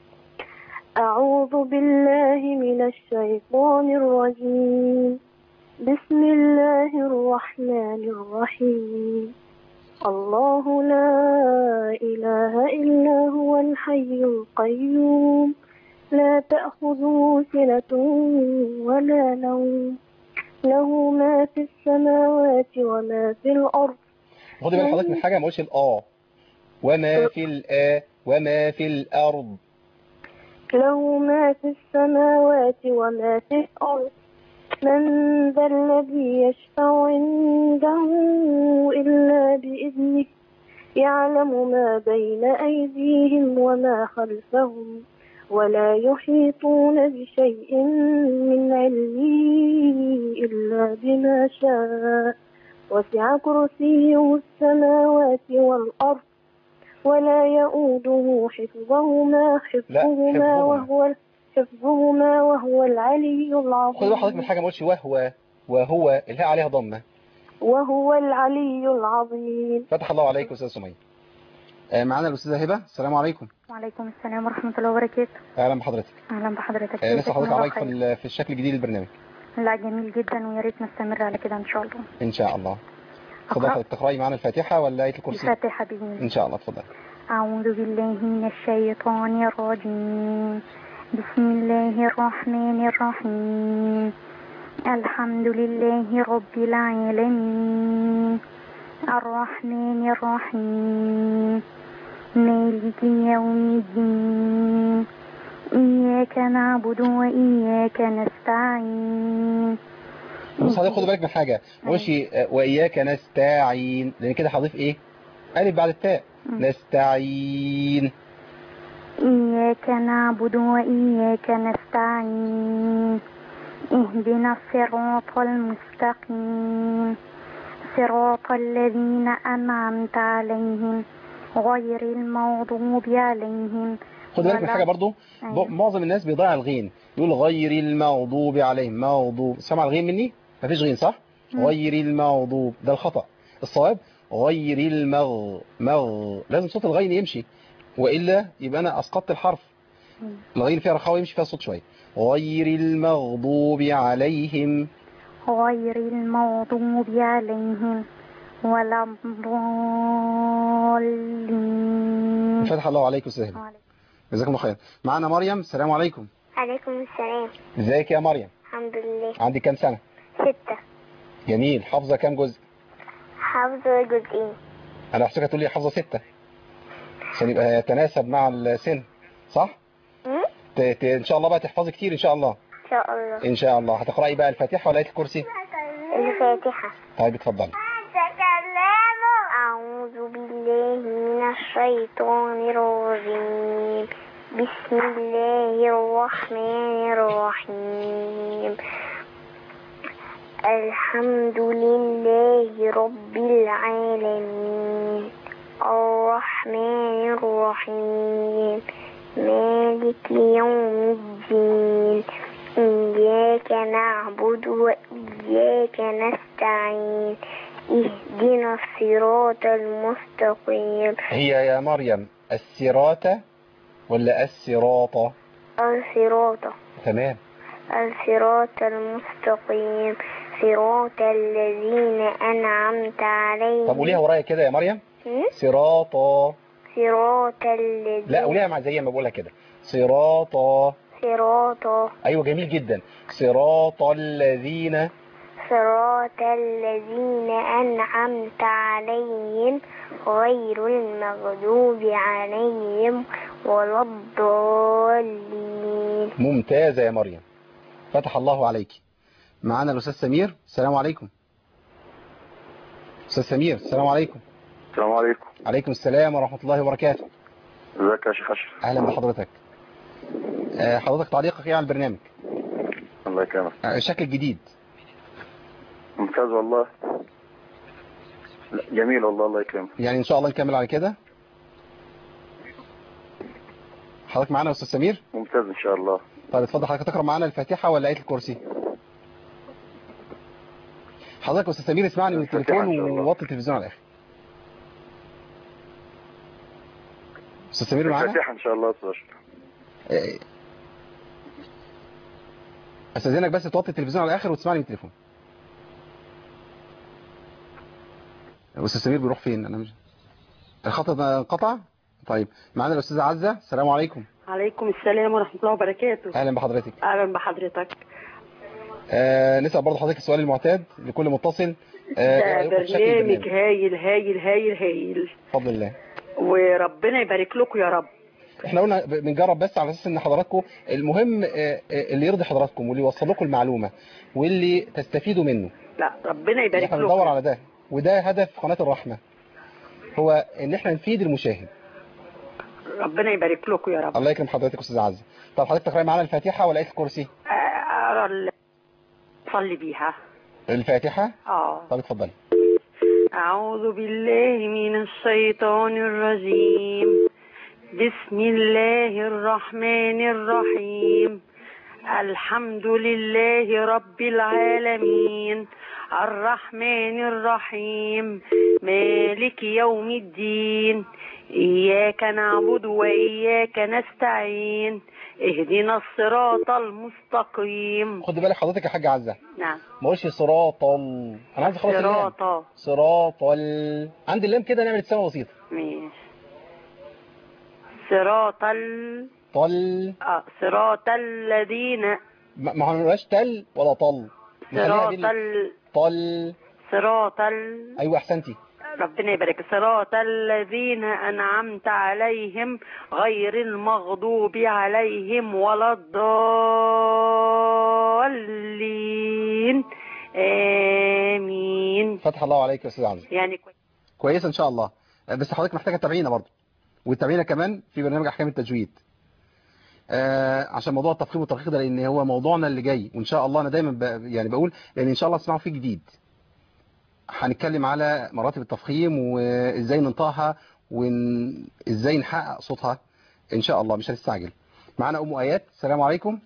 أعوذ بالله من الشيطان الرجيم بسم الله الرحمن الرحيم الله لا إله إلا هو الحي القيوم لا تأخذه سنة ولا نوم له ما في السماوات وما في الأرض خدي بالك حضرتك من حاجة ما اقولش الآ وما في الآ وما في الأرض له ما في السماوات وما في الأرض من ذا الذي يشفع عنده إلا بإذنه يعلم ما بين أيديهم وما خلفهم ولا يحيطون بشيء من علمه إلا بما شاء وسع كرسيه السماوات والأرض ولا يؤوده حفظهما حفظهما حفظهما. وهو حفظهما وهو العلي خدي بالك حضرتك من العظيم حاجة ما اقولش وهو وهو الهاء عليها ضمة وهو العلي العظيم فتح الله عليك أستاذ سمية آه، معانا الأستاذة هبة السلام عليكم وعليكم السلام ورحمة الله وبركاته أهلا بحضرتك أهلا بحضرتك آه، لسه جزاكم حضرتك الله عليك في, خير. ال- في الشكل الجديد للبرنامج لا جميل جدا ويا ريت نستمر على كده إن شاء الله إن شاء الله اتفضل أقرأ حضرتك تقرأي معانا الفاتحة ولا آية الكرسي الفاتحة بإذن الله إن شاء الله اتفضل أعوذ بالله من الشيطان الرجيم بسم الله الرحمن الرحيم الحمد لله رب العالمين الرحمن الرحيم مالك يوم الدين إياك نعبد وإياك نستعين بص حضرتك خدوا بالك من حاجة ما اقولش آه، وإياك نستعين لأن كده هضيف إيه ألف بعد التاء مم. نستعين إياك نعبد وإياك نستعين اهدنا الصراط المستقيم صراط الذين أنعمت عليهم غير المغضوب عليهم خد بالك من ولا- حاجة برضو أيوة. ب- معظم الناس بيضيع الغين يقول غير المغضوب عليهم مغضوب سمع الغين مني مفيش غين صح مم. غير المغضوب ده الخطأ الصواب غير المغ مغ لازم صوت الغين يمشي وإلا يبقى أنا أسقطت الحرف مم. الغين فيها رخاوة يمشي فيها الصوت شوية غير المغضوب عليهم غير المغضوب عليهم ولا الضالين فتح الله عليك أستاذ هبة. جزاكم الله خير معانا مريم السلام عليكم عليكم السلام ازيك يا مريم الحمد لله عندك كام سنة ستة جميل حافظة كام جزء حافظة جزئين انا احسبك هتقول لي حافظة ستة عشان يبقى يتناسب مع السن صح م? ت... ت... ان شاء الله بقى تحفظي كتير ان شاء الله إن شاء الله ان شاء الله هتقرأي بقى الفاتحة ولا آية الكرسي الفاتحة طيب اتفضلي أعوذ بالله من الشيطان الرجيم بسم الله الرحمن الرحيم الحمد لله رب العالمين الرحمن الرحيم مالك يوم الدين إياك نعبد وإياك نستعين اهدنا الصراط المستقيم هي يا مريم السراطة ولا السراطة الصراط تمام الصراط المستقيم صراط الذين أنعمت عليهم طب قوليها ورايا كده يا مريم صراطا صراط الذين لا قوليها مع زي ما بقولها كده صراطا صراط ايوه جميل جدا صراط الذين صراط الذين أنعمت عليهم غير المغضوب عليهم ولا الضالين ممتازة يا مريم فتح الله عليك معانا الأستاذ سمير السلام عليكم أستاذ سمير السلام عليكم السلام عليكم عليكم السلام ورحمة الله وبركاته ازيك يا شيخ اشرف أهلا بحضرتك آه، حضرتك تعليقك ايه على البرنامج الله يكرمك آه، شكل جديد ممتاز والله لا، جميل والله الله يكرمك يعني إن شاء الله نكمل على كده حضرتك معانا يا أستاذ سمير ممتاز ان شاء الله طيب اتفضل حضرتك تقرأ معانا الفاتحة ولا آية الكرسي حضرتك يا أستاذ سمير اسمعني من الفاتحة التليفون إن شاء الله. ووطي التلفزيون على الآخر أستاذ سمير معانا الفاتحة ان شاء الله يا أستاذ أشرف. إيه. استاذنك بس توطي التلفزيون على الاخر وتسمعني من التليفون استاذ سمير بيروح فين انا مش الخط ده انقطع طيب معانا الاستاذه عزه السلام عليكم عليكم السلام ورحمة الله وبركاته اهلا بحضرتك أهلا بحضرتك آه نسال برضه حضرتك السؤال المعتاد لكل متصل آه إيه ده رأيكم في شكل برنامج البرنامج؟ هايل هايل هايل هايل بفضل الله وربنا يبارك لكم يا رب احنا قلنا ب- بنجرب بس على اساس ان حضراتكم المهم آه، آه، اللي يرضي حضراتكم واللي يوصل لكم المعلومه واللي تستفيدوا منه لا ربنا يبارك احنا بندور لكم على ده وده هدف قناة الرحمة هو ان احنا نفيد المشاهد ربنا يبارك لكم يا رب الله يكرم حضرتك استاذ عزة طب حضرتك تقرأي معانا الفاتحة ولا آية الكرسي أرى ال- صلي بيها الفاتحة اه طب اتفضلي أعوذ بالله من الشيطان الرجيم بسم الله الرحمن الرحيم الحمد لله رب العالمين الرحمن الرحيم مالك يوم الدين إياك نعبد وإياك نستعين اهدنا الصراط المستقيم خد بالك حضرتك يا حاجة عزة نعم ما اقولش صراط ال... انا عايز اخلص اللام صراط صراط ال... عند اللام كده نعمل ابتسامة بسيطة ماشي صراط ال... طل آه صراط الذين ما ما هنقولهاش تل ولا طل نخليها صراط بال- ال... طل صراط ال... ايوه احسنتي ربنا يبارك صراط الذين أنعمت عليهم غير المغضوب عليهم ولا الضالين آمين فتح الله عليك يا استاذ عزة يعني كويس كويسه ان شاء الله بس حضرتك محتاجه تتابعينا برضه وتتابعينا كمان في برنامج احكام التجويد آه عشان موضوع التفخيم والترقيق ده لان هو موضوعنا اللي جاي وان شاء الله انا دايما ب... يعني بقول لان ان شاء الله تسمعوا فيه جديد هنتكلم على مراتب التفخيم وازاي ننطقها وازاي نحقق صوتها ان شاء الله مش هنستعجل معانا ام ايات السلام عليكم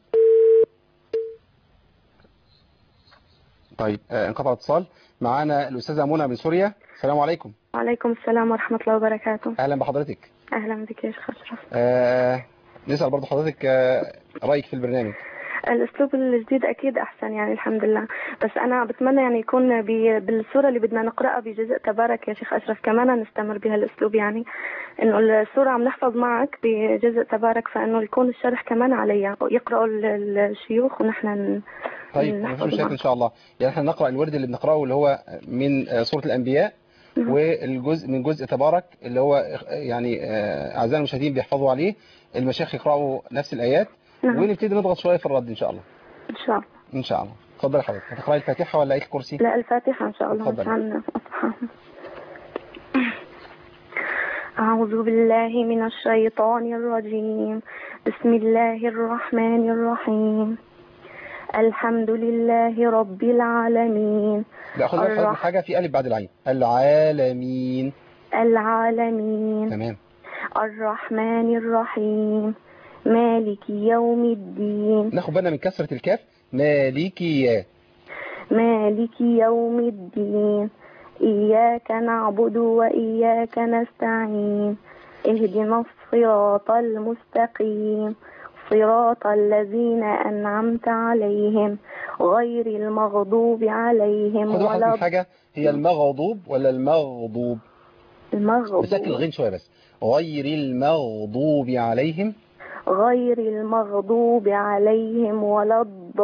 طيب آه انقطع الاتصال معانا الاستاذه منى من سوريا السلام عليكم وعليكم السلام ورحمة الله وبركاته اهلا بحضرتك أهلا بك يا شيخ أشرف آه نسأل برضو حضرتك آه رأيك في البرنامج الأسلوب الجديد أكيد أحسن يعني الحمد لله بس أنا بتمنى يعني يكون بي بالصورة اللي بدنا نقرأها بجزء تبارك يا شيخ أشرف كمان نستمر بها الأسلوب يعني إنه الصورة عم نحفظ معك بجزء تبارك فإنه يكون الشرح كمان عليها يقرأوا ال- الشيوخ ونحن ن- طيب ما فيش مشاكل إن شاء الله يعني احنا نقرأ الورد اللي بنقرأه اللي هو من آه سورة الأنبياء والجزء من جزء تبارك اللي هو آه، يعني آه، أعزائي المشاهدين بيحفظوا عليه المشايخ يقرأوا نفس الآيات نعم. ونبتدي نضغط شوية في الرد إن شاء الله إن شاء الله إن شاء الله اتفضل يا حضرتك هتقرأي الفاتحة ولا آية الكرسي لا الفاتحة إن شاء الله اتفضل. عشان أصحى أعوذ بالله من الشيطان الرجيم بسم الله الرحمن الرحيم الحمد لله رب العالمين لا خد بالك حضرتك من الرح- حاجة في ألف بعد العين العالمين العالمين تمام الرحمن الرحيم مالك يوم الدين ناخد بالنا من كسرة الكاف مالكية مالك يوم الدين إياك نعبد وإياك نستعين اهدنا الصراط المستقيم صراط الذين أنعمت عليهم غير المغضوب عليهم خد بالك ولا من حاجة هي المغضوب ولا المغضوب المغضوب مسكن الغين شوية بس غير المغضوب عليهم غير المغضوب عليهم ولا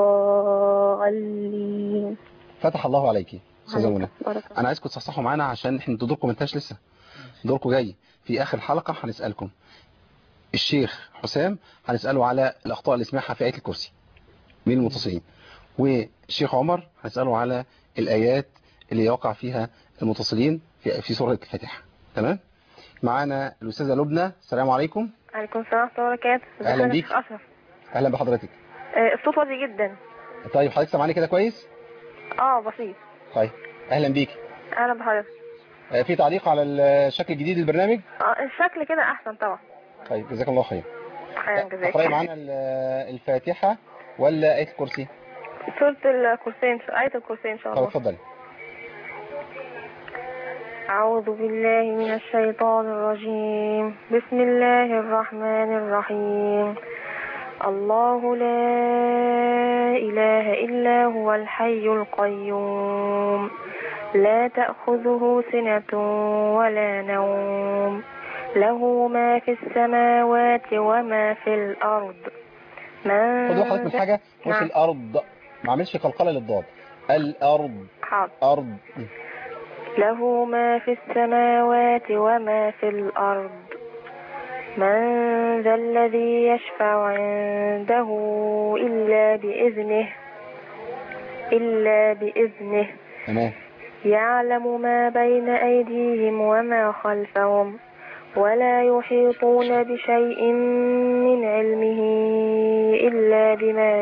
الضالين فتح الله عليكي استاذه منى بارك الله. انا عايزكم تصحصحوا معانا عشان احنا انتوا دوركم ما انتهاش لسه دوركم جاي في اخر حلقة هنسألكم الشيخ حسام هنسأله على الاخطاء اللي سمعها في آية الكرسي من المتصلين والشيخ عمر هنسأله على الايات اللي يوقع فيها المتصلين في في سورة الفاتحة تمام معانا الاستاذة لبنى السلام عليكم عليكم السلام ورحمة الله وبركاته أهلا ازيك يا بيك. شيخ أشرف اهلا بحضرتك آه، الصوت واطي جدا طيب حضرتك سامعني كده كويس اه بسيط طيب اهلا بيك اهلا بحضرتك آه، في تعليق على الشكل الجديد للبرنامج اه الشكل كده احسن طبعا طيب جزاك الله خير خيرا جزاك تقرأي معانا ال- الفاتحة ولا آية الكرسي سورة الكرسي إن شاء- آية الكرسي إن شاء طب الله اتفضلي أعوذ بالله من الشيطان الرجيم بسم الله الرحمن الرحيم الله لا إله إلا هو الحي القيوم لا تأخذه سنة ولا نوم له ما في السماوات وما في الأرض من خد حضرتك من حاجة قلت نعم. الأرض ما عملش قلقلة للضاد الأرض حاضر أرض له ما في السماوات وما في الأرض من ذا الذي يشفع عنده إلا بإذنه إلا بإذنه تمام يعلم ما بين أيديهم وما خلفهم ولا يحيطون بشيء من علمه إلا بما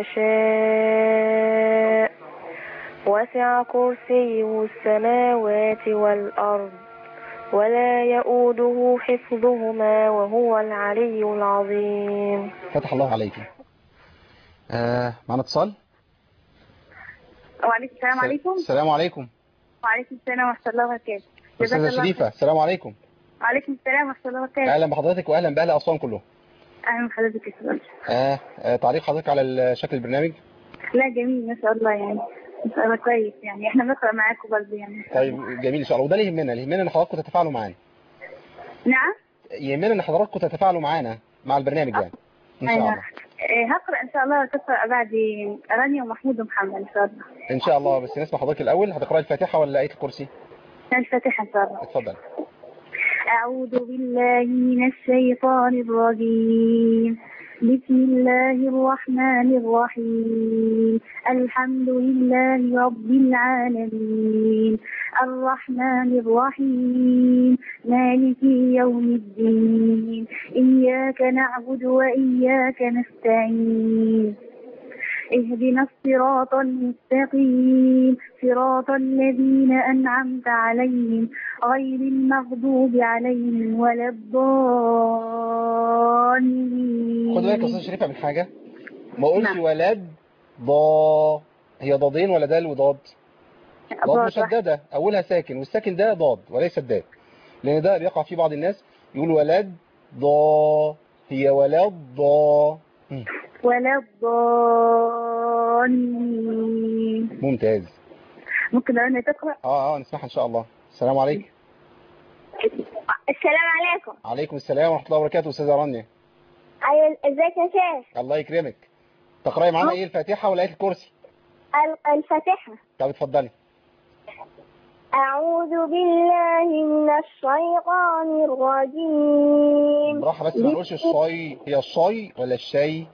شاء وسع كرسيه السماوات والأرض ولا يؤوده حفظهما وهو العلي العظيم فتح الله عليك آه معنا اتصال وعليكم السلام عليكم السلام عليكم وعليكم السلام ورحمة الله وبركاته جزاك أستاذة الله شريفة خير. السلام عليكم وعليكم السلام ورحمة الله وبركاته أهلا بحضرتك وأهلا بأهل أسوان كلهم أهلا بحضرتك يا سلام آه آه تعليق حضرتك على شكل البرنامج لا جميل ما شاء الله يعني ما شاء الله كويس يعني احنا بنقرأ معاكم برضه يعني طيب جميل إن شاء الله وده اللي يهمنا اللي يهمنا إن حضراتكم تتفاعلوا معانا نعم يهمنا إن حضراتكم تتفاعلوا معانا مع البرنامج يعني إن شاء أيوة. الله إيه، هقرأ إن شاء الله تقرأ بعد رانيا ومحمود ومحمد إن شاء الله إن شاء الله بس نسمع حضرتك الأول هتقرأي الفاتحة ولا آية الكرسي الفاتحة إن شاء الله اتفضل أعوذ بالله من الشيطان الرجيم بسم الله الرحمن الرحيم الحمد لله رب العالمين الرحمن الرحيم مالك يوم الدين إياك نعبد وإياك نستعين اهدنا الصراط المستقيم صراط الذين أنعمت عليهم غير المغضوب عليهم ولا الضالين خد بالك يا استاذ شريفه من حاجه ما اقولش نعم. ولد ضا هي ضادين ولا دال وضاد ضاد ضاد مشدده اولها ساكن والساكن ده ضاد وليس الدال لان ده بيقع فيه بعض الناس يقول ولد ضا هي ولد ضا مم. ولا الضالين ممتاز ممكن أنا تقرأ اه اه نسمعها ان شاء الله السلام عليكم السلام عليكم عليكم السلام ورحمه الله وبركاته استاذه رانيا أيوة ازيك يا شيخ الله يكرمك تقراي معانا ايه الفاتحه ولا ايه الكرسي ال- الفاتحة طب اتفضلي أعوذ بالله من الشيطان الرجيم براحه بس ما نقولش الصي هي الصي ولا الشاي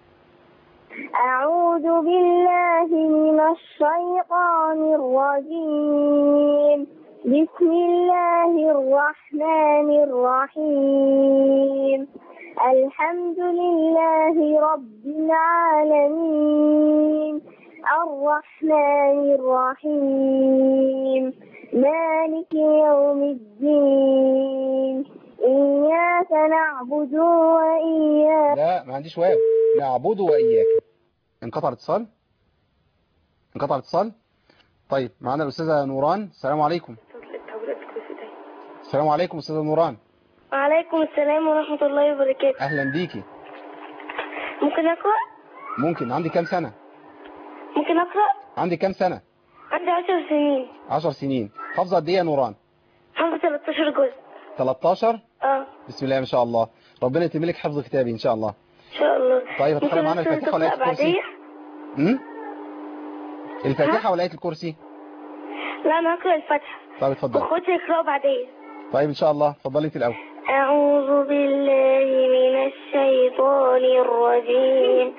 أعوذ بالله من الشيطان الرجيم بسم الله الرحمن الرحيم الحمد لله رب العالمين الرحمن الرحيم مالك يوم الدين إياك نعبد وإياك لا ما عنديش واو نعبد واياك انقطع الاتصال انقطع الاتصال طيب معانا الاستاذه نوران السلام عليكم السلام عليكم استاذه نوران وعليكم السلام ورحمة الله وبركاته اهلا بيكي ممكن أقرأ؟ ممكن عندي كام سنه ممكن أقرأ؟ عندي كام سنه عندي عشر سنين 10 سنين حافظه قد ايه يا نوران حافظة 13 جزء 13 اه بسم الله ما شاء الله ربنا يتم لك حفظ كتابي ان شاء الله ان شاء الله طيب هتقرأ ممكن معانا مثلا الفاتحة ولا آية تقرأ الكرسي بعديه امم الفاتحة ولا آية الكرسي لا انا هقرأ الفاتحة طيب اتفضل واخوتي يقرأوا بعدين طيب ان شاء الله اتفضلي انت الاول أعوذ بالله من الشيطان الرجيم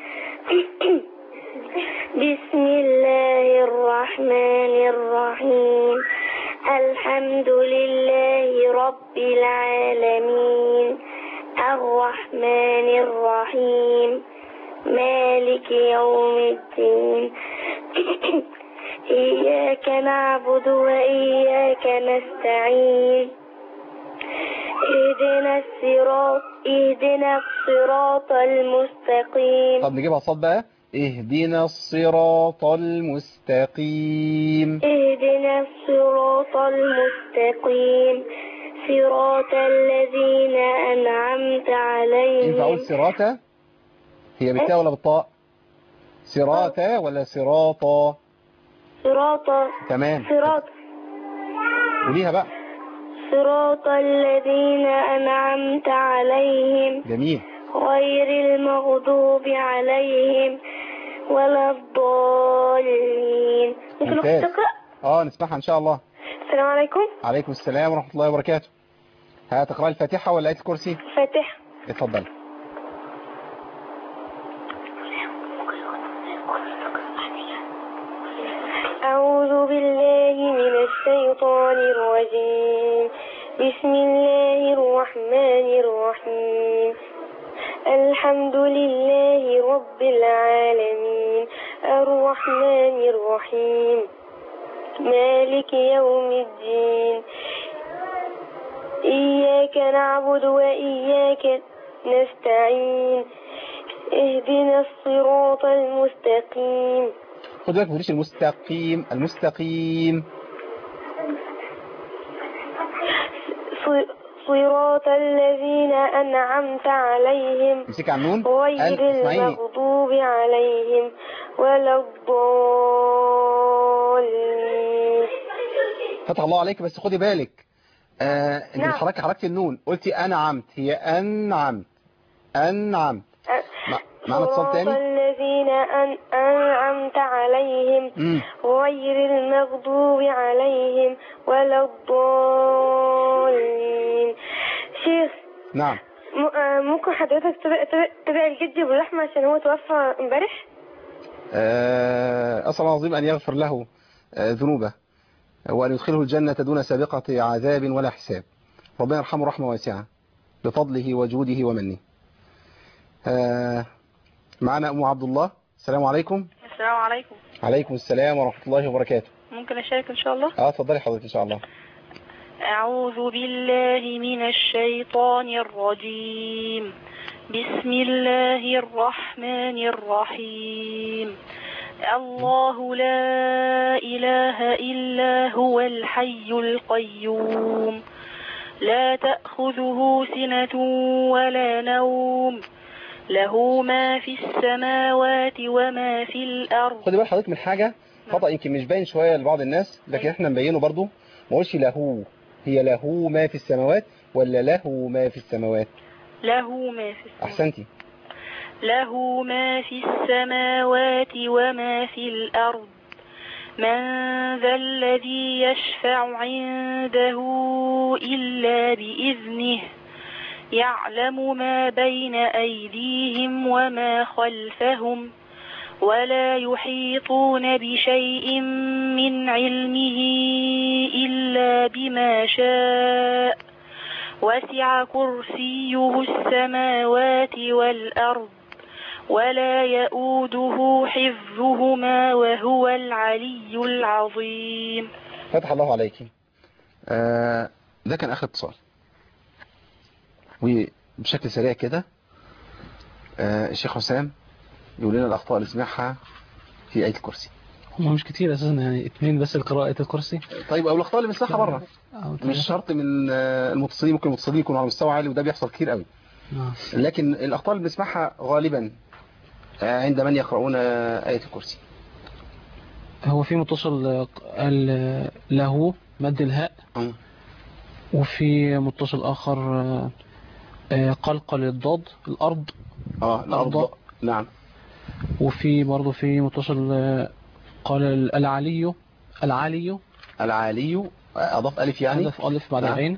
بسم الله الرحمن الرحيم الحمد لله رب العالمين الرحمن الرحيم مالك يوم الدين إياك نعبد وإياك نستعين اهدنا الصراط اهدنا الصراط المستقيم طب نجيبها صوت بقى اهدنا الصراط المستقيم اهدنا الصراط المستقيم صراط الذين أنعمت ينفع اقول عليهم صراطة هي بالتاء ولا بالطاء صراطة ولا صراطة صراط تمام صراط قوليها بقى صراط الذين أنعمت عليهم جميل غير المغضوب عليهم ولا الضالين ممكن ممتاز. أختي تقرأ اه نسمعها ان شاء الله السلام عليكم عليكم السلام ورحمة الله وبركاته هتقرأ الفاتحة ولا آية الكرسي فاتح اتفضل أعوذ بالله من الشيطان الرجيم بسم الله الرحمن الرحيم الحمد لله رب العالمين الرحمن الرحيم مالك يوم الدين إياك نعبد وإياك نستعين اهدنا الصراط المستقيم خد بالك ما تقوليش المستقيم المستقيم ص- صراط الذين أنعمت عليهم امسك على النون غير أن- اسمعيني المغضوب عليهم ولا الضالين فتح الله عليك بس خدي بالك آه انت نعم. بتحركي حركة النون قلتي انعمت هي انعمت انعمت مع- معنا اتصال صراط تاني الذين أن أنعمت عليهم امم غير المغضوب عليهم ولا الضالين شيخ نعم م- آه، ممكن حضرتك تبقى, تبقى, تبقى الجدي بالرحمة عشان هو توفى امبارح آه أسأل الله العظيم أن يغفر له آه ذنوبه وأن يدخله الجنة دون سابقة عذاب ولا حساب ربنا يرحمه رحمة واسعة بفضله وجوده ومنه آه معنا أم عبد الله السلام عليكم السلام عليكم عليكم السلام ورحمة الله وبركاته ممكن أشارك إن شاء الله اه اتفضلي حضرتك إن شاء الله أعوذ بالله من الشيطان الرجيم بسم الله الرحمن الرحيم الله لا إله إلا هو الحي القيوم لا تأخذه سنة ولا نوم له ما في السماوات وما في الأرض خدي بال حضرتك من حاجة خطأ يمكن مش باين شوية لبعض الناس لكن احنا مبينه برضو ما قولش له هي له ما في السماوات ولا له ما في السماوات له ما في السماوات أحسنتي له ما في السماوات وما في الأرض من ذا الذي يشفع عنده إلا بإذنه يعلم ما بين أيديهم وما خلفهم ولا يحيطون بشيء من علمه إلا بما شاء وسع كرسيه السماوات والأرض ولا يؤوده حفظهما وهو العلي العظيم فتح الله عليك آه ده كان آخر اتصال وبشكل سريع كده آه الشيخ حسام يقول لنا الأخطاء اللي سمعها في آية الكرسي هم مش كتير اساسا يعني اثنين بس القراءة الكرسي طيب او الاخطاء اللي بنسمعها بره أو مش شرط من آه، المتصلين ممكن المتصلين يكونوا على مستوى عالي وده بيحصل كتير قوي آه. لكن الاخطاء اللي بنسمعها غالبا آه، عند من يقرؤون آه، آية الكرسي هو في متصل آه، قال آه، له مد الهاء مم. وفي متصل آخر آه، آه، قلقل الضاد الأرض اه الأرض نعم وفي برضه في متصل آه، قال العلي العلي العالي أضاف ألف يعني أضف ألف بعد نعم. العين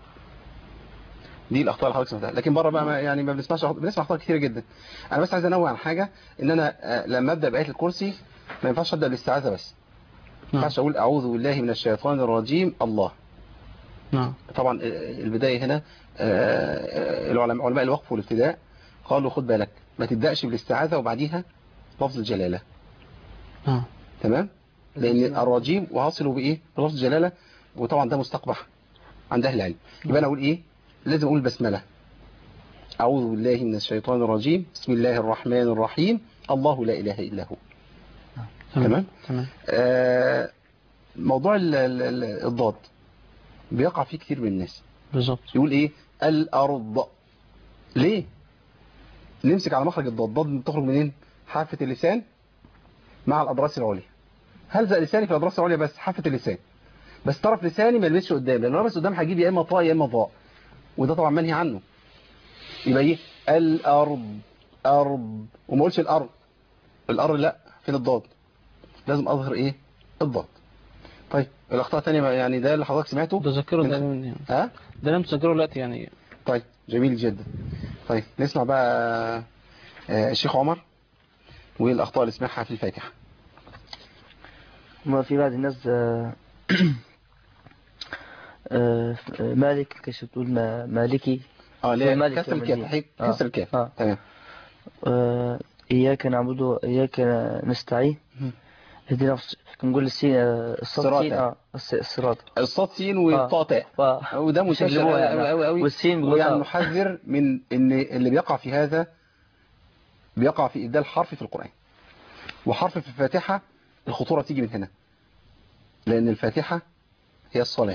دي الاخطاء اللي حضرتك سمعتها لكن بره بقى ما يعني ما بنسمعش بنسمع اخطاء كتير جدا انا بس عايز انوه عن حاجه ان انا آه، لما ابدا بايه الكرسي ما ينفعش ابدا بالاستعاذه بس ما ينفعش اقول اعوذ بالله من الشيطان الرجيم الله نعم طبعا آه، البدايه هنا آه، العلماء علماء الوقف والابتداء قالوا خد بالك ما تبداش بالاستعاذه وبعديها لفظ الجلاله نعم تمام لان الرجيم وهصله بايه بلفظ الجلاله وطبعا ده مستقبح عند اهل العلم يبقى انا اقول ايه لازم اقول بسمله اعوذ بالله من الشيطان الرجيم بسم الله الرحمن الرحيم الله لا اله الا هو تمام تمام آه موضوع ال- ال- ال- الضاد بيقع فيه كتير من الناس بالظبط يقول ايه الارض ليه نمسك على مخرج الضاد الضاد بتخرج منين حافه اللسان مع الاضراس العليا هلزق لساني في الاضراس العليا بس حافه اللسان بس طرف لساني ما يلبسش قدام لان لو لبس قدام هجيب يا اما طاء يا اما ضاء وده طبعا منهي عنه يبقى ايه الارض ارض وما اقولش الارض الارض لا فين الضاد لازم اظهر ايه الضاد طيب الاخطاء الثانيه يعني ده اللي حضرتك سمعته ده ذاكره ده من- يعني ها ده انا متذكره دلوقتي يعني طيب جميل جدا طيب نسمع بقى آه، الشيخ عمر والاخطاء اللي سمعها في الفاتحه ما في بعض الناس آه، آه، مالك كيف بتقول ما- مالكي اه ليه مالك كسر يوم الكاف الدين. حي- آه. كسر الكاف آه. تمام آه، إياك نعبد وإياك نستعين اهدنا الص- نقول السين آه، الصاد صراط. سين اه الس- الصراط الصاد سين والطاء تاء آه. وده منتشر يشقلبوها قوي يعني. قوي قوي قوي والسين بيقولوا ويعني طاء. نحذر من ان اللي بيقع في هذا بيقع في ابدال حرف في القران وحرف في الفاتحه الخطوره تيجي من هنا لان الفاتحه هي الصلاه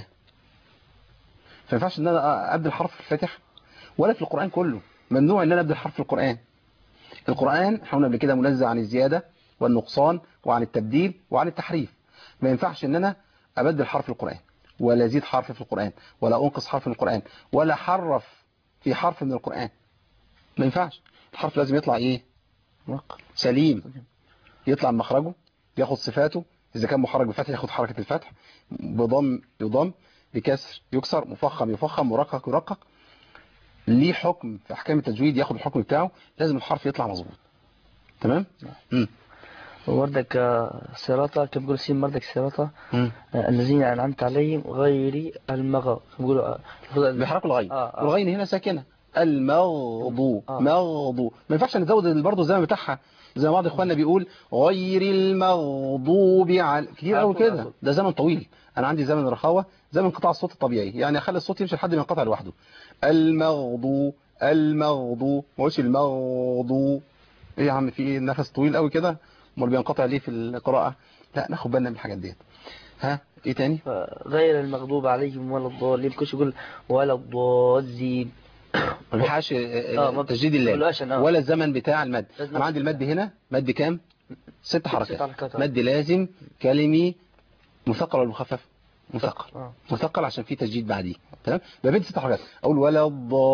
فما ينفعش ان انا ابدل حرف في الفاتحه ولا في القران كله ممنوع ان انا ابدل حرف في القران القرآن احنا قلنا قبل كده منزه عن الزيادة والنقصان وعن التبديل وعن التحريف ما ينفعش ان انا ابدل حرف في القرآن ولا ازيد حرف في القرآن ولا انقص حرف من القرآن ولا حرف في حرف من القرآن ما ينفعش الحرف لازم يطلع ايه سليم يطلع من مخرجه ياخد صفاته اذا كان محرك بفتح ياخد حركة الفتح بضم يضم بكسر يكسر مفخم يفخم مرقق يرقق ليه حكم في احكام التجويد ياخد الحكم بتاعه لازم الحرف يطلع مظبوط تمام امم وردك آه، صراطة كيف بيقول سين بردك صراطة مم. آه، الذين أنعمت عليهم غير المغى بيقولوا آه، بيحركوا الغين آه، آه. والغين هنا ساكنه المغضو مغضو ما ينفعش نزود برضه الزمن بتاعها زي ما بعض اخواننا بيقول غير المغضوب على كتير قوي عفوا، كده عفوا. ده زمن طويل انا عندي زمن رخاوه زمن انقطاع الصوت الطبيعي يعني اخلي الصوت يمشي لحد ما ينقطع لوحده المغضو المغضو ما قلتش المغضو ايه يا عم في ايه النفس طويل قوي كده امال بينقطع ليه في القراءه لا ناخد بالنا من الحاجات ديت ها ايه تاني غير المغضوب عليهم ولا الضالين كنتش يقول ولا الضالين ما بيحقش آه، ما تجديد ما اللام بيقولهاش أنا. ولا الزمن بتاع المد لازم انا عندي المد هنا مد كام ست حركات حركات، آه. مد لازم كلمي مثقل ولا مخفف مثقل آه. مثقل عشان في تجديد بعديه تمام ما بين ست حركات اقول ولا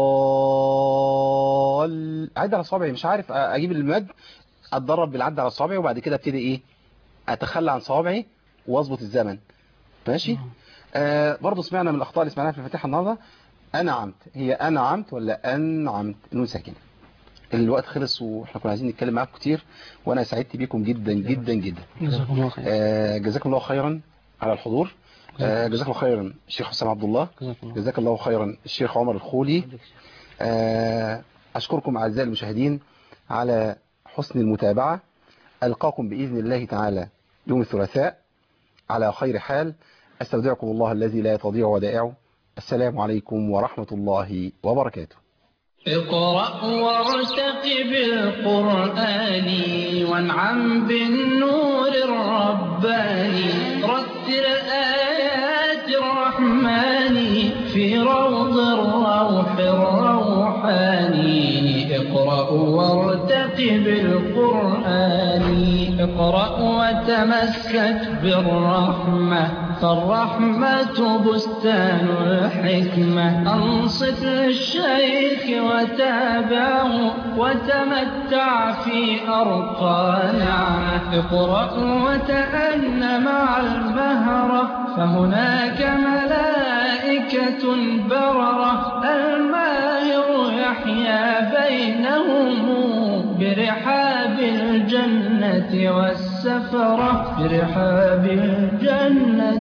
الضال عد على صوابعي مش عارف اجيب المد اتدرب بالعد على صوابعي وبعد كده ابتدي ايه اتخلى عن صوابعي واظبط الزمن ماشي آه برضه سمعنا من الاخطاء اللي سمعناها في الفاتحه النهارده انعمت هي انعمت ولا انعمت نون ساكنه الوقت خلص واحنا كنا عايزين نتكلم معاكم كتير وانا سعدت بيكم جدا جدا جدا جزاكم الله خير آه جزاكم الله خيرا على الحضور آه جزاك الله خيرا الشيخ حسام عبد الله جزاكم الله جزاك الله خيرا الشيخ عمر الخولي آه أشكركم أعزائي المشاهدين على حسن المتابعة ألقاكم بإذن الله تعالى يوم الثلاثاء على خير حال أستودعكم الله الذي لا تضيع ودائعه السلام عليكم ورحمة الله وبركاته اقرأ وارتقب القرآن وانعم بالنور الرباني رتل آيات الرحمن في روض الروح الروحاني اقرأ وارتقب القرآن اقرأ وتمسك بالرحمة فالرحمة بستان الحكمة أنصت للشيخ وتابعه وتمتع في أرقى نعمة اقرأ وتأن مع المهرة فهناك ملائكة بررة الماهر يحيا بينهم برحاب الجنة والسفرة برحاب الجنة